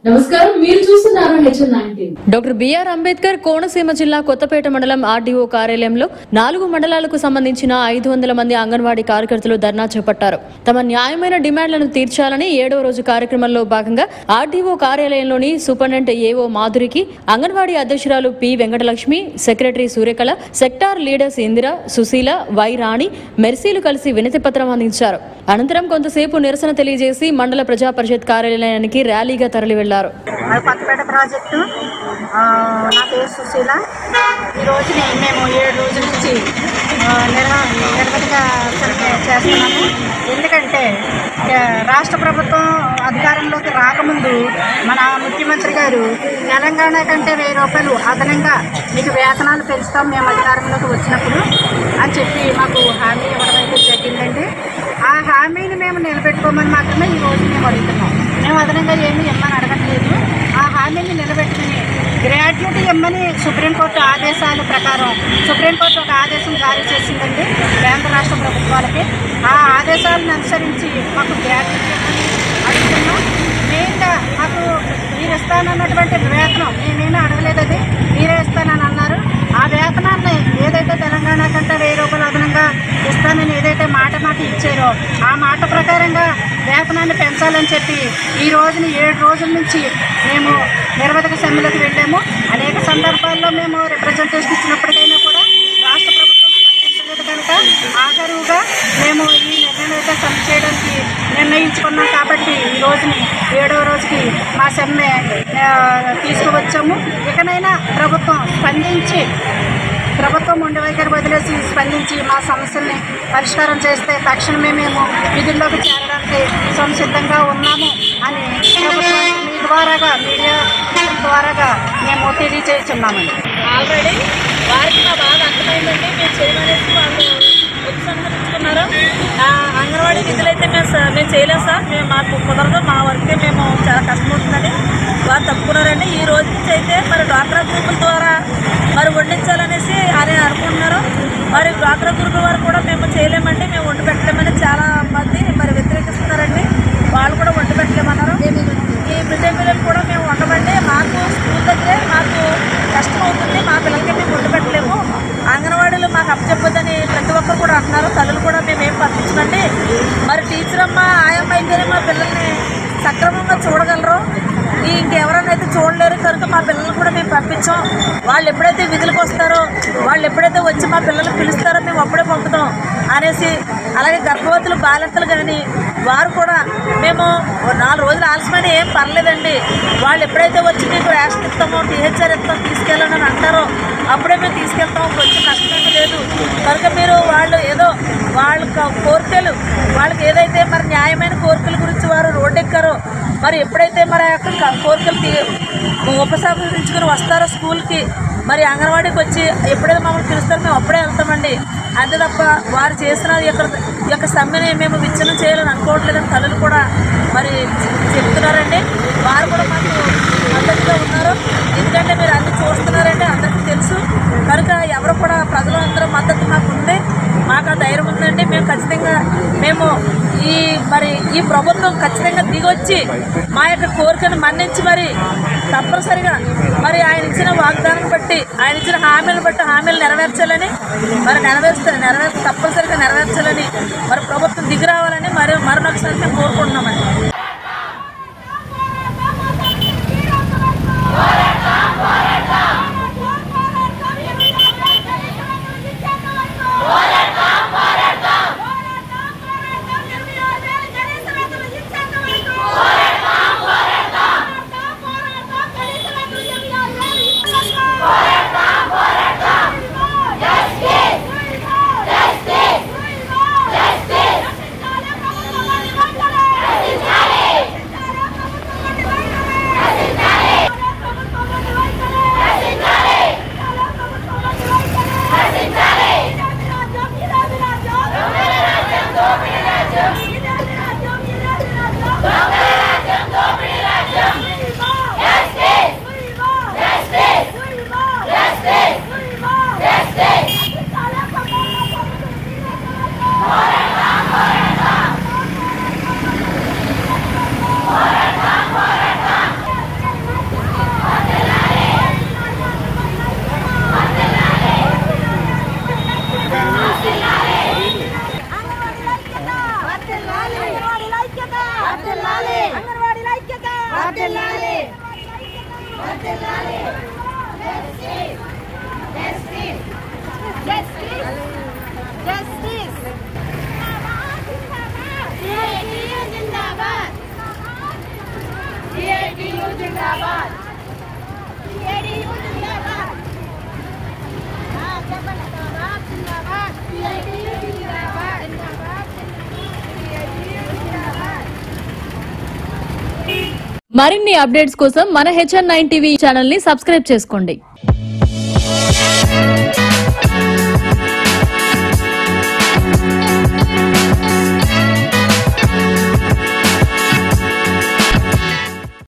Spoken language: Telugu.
నమస్కారం మీరు చూస్తున్నారు HN nineteen doctor BR Ambedkar Konaseema జిల్లా కొత్తపేట మండలం ఆర్డీఓ కార్యాలయంలో నాలుగు మండలాలకు సంబంధించిన ఐదు వందల మంది అంగన్వాడీ కార్యకర్తలు ధర్నా చేపట్టారు తమ న్యాయమైన డిమాండ్లను తీర్చాలని ఏడవ రోజు కార్యక్రమంలో భాగంగా ఆర్డీఓ కార్యాలయంలోని సూపరింటెండెంట్ ఏఓ మాధురికి అంగన్వాడీ అధ్యక్షురాలు P Venkatalakshmi secretary Suryakala sector leaders Indira Sushila Y Rani మెర్సీలు కలిసి వినతి పత్రం అందించారు అనంతరం కొంతసేపు నిరసన తెలియజేసి మండల ప్రజా పరిషత్ కార్యాలయానికి ర్యాలీగా తరలి వెళ్లారు మరి కొత్తపేట ప్రాజెక్టు ఆ, నా పేరు సుశీల ఈ రోజుని మేము ఏడు రోజుల నుంచి ఆ, నిర్వ నిర్వధిగా సమ్మె చేస్తున్నాము ఎందుకంటే ఆ, రాష్ట్ర ప్రభుత్వం అధికారంలోకి రాకముందు మన ముఖ్యమంత్రి గారు తెలంగాణ కంటే వెయ్యి రూపాయలు అదనంగా మీకు వేతనాలు పెంచుతాం మేము అధికారంలోకి వచ్చినప్పుడు అని చెప్పి మాకు హామీ ఇవ్వడం అయితే జరిగిందండి ఆ హామీని మేము నిలబెట్టుకోమని మాత్రమే ఈ రోజు మేము అడుగుతున్నాం మేము అదనంగా ఏమీ ఇమ్మని అడగట్లేదు ఆ హామీని నిలబెట్టుకుని గ్రాడ్యుయేట్ ఇమ్మని సుప్రీంకోర్టు ఆదేశాల ప్రకారం సుప్రీంకోర్టు ఒక ఆదేశం జారీ చేసిందండి కేంద్ర రాష్ట్ర ప్రభుత్వాలకి ఆ ఆదేశాలను అనుసరించి మాకు గ్రాడ్యుయేట్ ఇమ్మని అడుగుతున్నాం మెయిన్గా మాకు మీరు ఇస్తానన్నటువంటి వేతనం మేమేమీ అడగలేదు అది మీరే ఇస్తానని అన్నారు ఆ వేతనాన్ని ఏదైతే తెలంగాణ కంటే వెయ్యి రూపాయలు అదనంగా ఇస్తానని ఏదైతే మాట మాట ఇచ్చారో ఆ మాట ప్రకారంగా వేతనాన్ని పెంచాలని చెప్పి ఈ రోజుని ఏడు రోజుల నుంచి మేము నిర్వధక సమ్మెలకు వెళ్ళాము అనేక సందర్భాల్లో మేము రిప్రజెంటేషన్ ఇచ్చినప్పటికైనా కూడా రాష్ట్ర ప్రభుత్వం స్పందించలేదు కనుక ఆఖరుగా మేము ఈ నిర్ణయం అయితే సమ్మె చేయడానికి నిర్ణయించుకున్నాం కాబట్టి ఈ రోజుని ఏడవ రోజుకి మా సమ్మె ఆ, తీసుకువచ్చాము ఇకనైనా ప్రభుత్వం స్పందించి ప్రభుత్వం ఉండి వైఖరి వదిలేసి స్పందించి మా సమస్యల్ని పరిష్కారం చేస్తే తక్షణమే మేము విధుల్లోకి చేరడానికి సంసిద్ధంగా ఉన్నాము అని ప్రభుత్వం మీ ద్వారాగా మీడియా ద్వారాగా మేము తెలియజేస్తున్నామండి ఆల్రెడీ వారికి మా బాధ అర్థమైందండి మేము చేయమనేసి వాళ్ళు ఉపసంహరించుకున్నారు ఆ అంగన్వాడీ నిధులైతే మేము స- మేము చేయలేము సార్ మేము మాకు కుదరదు మా వర్కే మేము చాలా కష్టమవుతుందని వారు తప్పుకున్నారండి ఈ రోజు నుంచి అయితే మరి డ్వాక్రా గ్రూపుల ద్వారా మరి వండించాలనేసి అని అనుకుంటున్నారు మరి డ్వాక్రా గ్రూపుల వారు కూడా మేము చేయలేమండి మేము వండి పెట్టలేమని చాలా మంది మరి వ్యతిరేకిస్తున్నారండి వాళ్ళు కూడా వండి పెట్టలేమన్నారు ఈ మిడ్ డే మీల్ కూడా మేము వండమండి మాకు స్కూల్ దగ్గరే మాకు కష్టం అవుతుంది మా పిల్లలకి మేము వండి పెట్టలేము అంగన్వాడీలు మాకు అప్పచెప్పొద్దని ప్రతి ఒక్కరు కూడా అంటున్నారు తల్లులు కూడా మేమేం పంపించమండి మరి టీచర్ అమ్మ ఆయమ్మ అయితేనే మా పిల్లల్ని సక్రమంగా చూడగలరు ఈ ఇంకెవరైనా అయితే చూడలేరు కనుక మా పిల్లల్ని కూడా మేము పంపించాం వాళ్ళు ఎప్పుడైతే విధులకు వస్తారో వాళ్ళు ఎప్పుడైతే వచ్చి మా పిల్లలు పిలుస్తారో మేము అప్పుడే పంపుతాం అనేసి అలాగే గర్భవతులు బాలింతలు కానీ వారు కూడా మేము ఓ నాలుగు రోజులు ఆలస్యమైన ఏం పర్లేదండి వాళ్ళు ఎప్పుడైతే వచ్చి మీకు రేషన్ ఇస్తామో టీహెచ్ఆర్ ఇస్తాం తీసుకెళ్ళండి అని అంటారో అప్పుడే మేము తీసుకెళ్తాం కొంచెం కష్టమేమీ లేదు కనుక మీరు వాళ్ళు ఏదో వాళ్ళ క- కోరికలు వాళ్ళకి ఏదైతే మరి న్యాయమైన కోరికల గురించి వారు రోడ్డెక్కారో మరి ఎప్పుడైతే మరి ఆ యొక్క క- కోరికలు తీ- ఉపసంహరించుకుని వస్తారో స్కూల్కి మరి అంగన్వాడీకి వచ్చి ఎప్పుడైతే మమ్మల్ని పిలుస్తారో మేము అప్పుడే వెళ్తామండి అంతే తప్ప వారు చేసిన ఈ యొక్క ఈ యొక్క సమ్మెని మేము విచ్ఛిన్నం చేయాలని అనుకోవట్లేదని తల్లులు కూడా మరి చెప్తున్నారండి వారు కూడా మాకు మద్దతుగా ఉన్నారు ఎందుకంటే మీరు అన్ని చూస్తున్నారంటే అందరికీ తెలుసు కనుక ఎవరు కూడా ప్రజలు అందరూ మద్దతు మాకు ఉంది మాకు ఆ ధైర్యం ఉందండి మేము ఖచ్చితంగా మేము ఈ మరి ఈ ప్రభుత్వం ఖచ్చితంగా దిగొచ్చి మా యొక్క కోరికను మన్నించి మరి తప్పనిసరిగా మరి ఆయన ఇచ్చిన వాగ్దానం బట్టి ఆయన ఇచ్చిన హామీలను బట్టి హామీలు నెరవేర్చాలని మరి నెరవేర్స్తే నెరవేర్ తప్పనిసరిగా నెరవేర్చాలని మరి ప్రభుత్వం దిగి రావాలని మరి మరొకసారి మేము కోరుకుంటున్నామండి Justice! మరిన్ని అప్డేట్స్ కోసం మన హెచ్ఎన్ నైన్ టీవీ ఛానల్ ని సబ్స్క్రైబ్ చేసుకోండి